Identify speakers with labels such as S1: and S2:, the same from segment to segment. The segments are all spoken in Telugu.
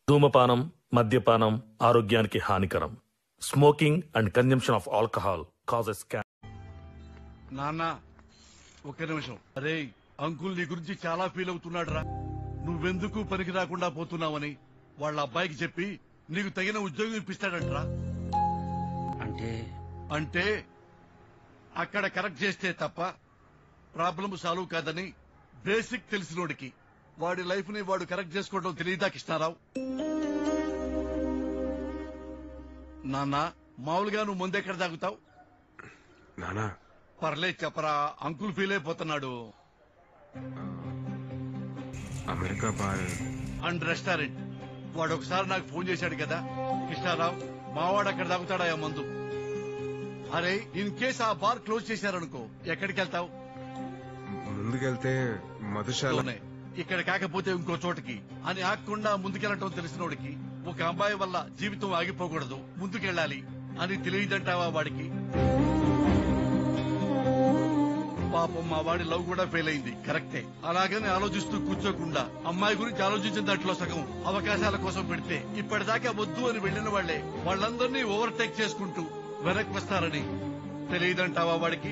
S1: ధూమపానం మద్యపానం ఆరోగ్యానికి హానికరం smoking and consumption of alcohol causes
S2: నాన్న ఒక్క నిమిషం అరే అంకుల్ నీ గురించి చాలా ఫీల్ అవుతున్నాడు రా నువ్వెందుకు పనికి రాకుండా పోతున్నావని వాళ్ళ అబ్బాయికి చెప్పి నీకు తగిన ఉద్యోగం ఇప్పిస్తాడంట్రా
S3: అంటే
S2: అంటే అక్కడ కరెక్ట్ చేస్తే తప్ప ప్రాబ్లం సాల్వ్ కాదని బేసిక్ తెలిసినోడికి వాడి లైఫ్ ని వాడు కరెక్ట్ చేసుకోవడం తెలియదా కృష్ణారావు నాన్న మామూలుగా నువ్వు ముందెక్కడ తాగుతావు
S4: నానా
S2: పర్లేదు చెప్పరా అంకుల్ ఫీల్ అయిపోతున్నాడు
S4: అమెరికా బార్
S2: అండ్ రెస్టారెంట్ వాడు ఒకసారి నాకు ఫోన్ చేశాడు కదా కృష్ణారావు మావాడు అక్కడ తాగుతాడా ఆ మందు అరే ఇన్ కేస్ ఆ బార్ క్లోజ్ చేశారనుకో ఎక్కడికి వెళ్తావు
S4: ముందుకెళ్తే మధుశాల
S2: లోనే. ఇక్కడ కాకపోతే ఇంకో చోటకి అని ఆగకుండా ముందుకెళ్ళటం తెలిసినోడికి ఒక అమ్మాయి వల్ల జీవితం ఆగిపోకూడదు ముందుకెళ్ళాలి అని తెలియదంటావా వాడికి పాపం మా వాడి లవ్ కూడా ఫెయిల్ అయింది కరెక్టే అలాగని ఆలోచిస్తూ కూర్చోకుండా అమ్మాయి గురించి ఆలోచించిన దాంట్లో సగం అవకాశాల కోసం పెడితే ఇప్పటిదాకా వద్దు అని వెళ్లిన వాళ్లే వాళ్ళందరినీ ఓవర్టేక్ చేసుకుంటూ వెనక్కి వస్తారని తెలియదంటావా వాడికి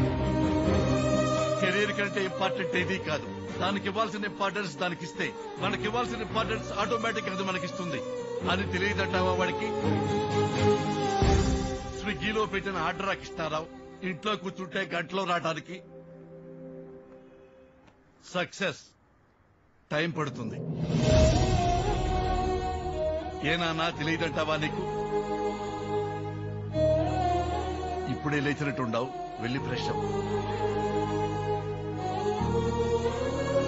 S2: కెరీర్ కంటే ఇంపార్టెంట్ ఏదీ కాదు దానికి ఇవ్వాల్సిన ఇంపార్టెన్స్ దానికి ఇస్తే మనకి ఇవ్వాల్సిన ఇంపార్టెన్స్ ఆటోమేటిక్ అది మనకిస్తుంది అని తెలియదంటావా వాడికి స్విగ్గీలో పెట్టిన ఆర్డర్ ఇస్తారావు ఇంట్లో కూర్చుంటే గంటలో రావడానికి సక్సెస్ టైం పడుతుంది ఏనానా తెలియదంటావా నీకు ఇప్పుడే లేచినట్టుండవు వెళ్ళి ఫ్రెష్ అవ్వు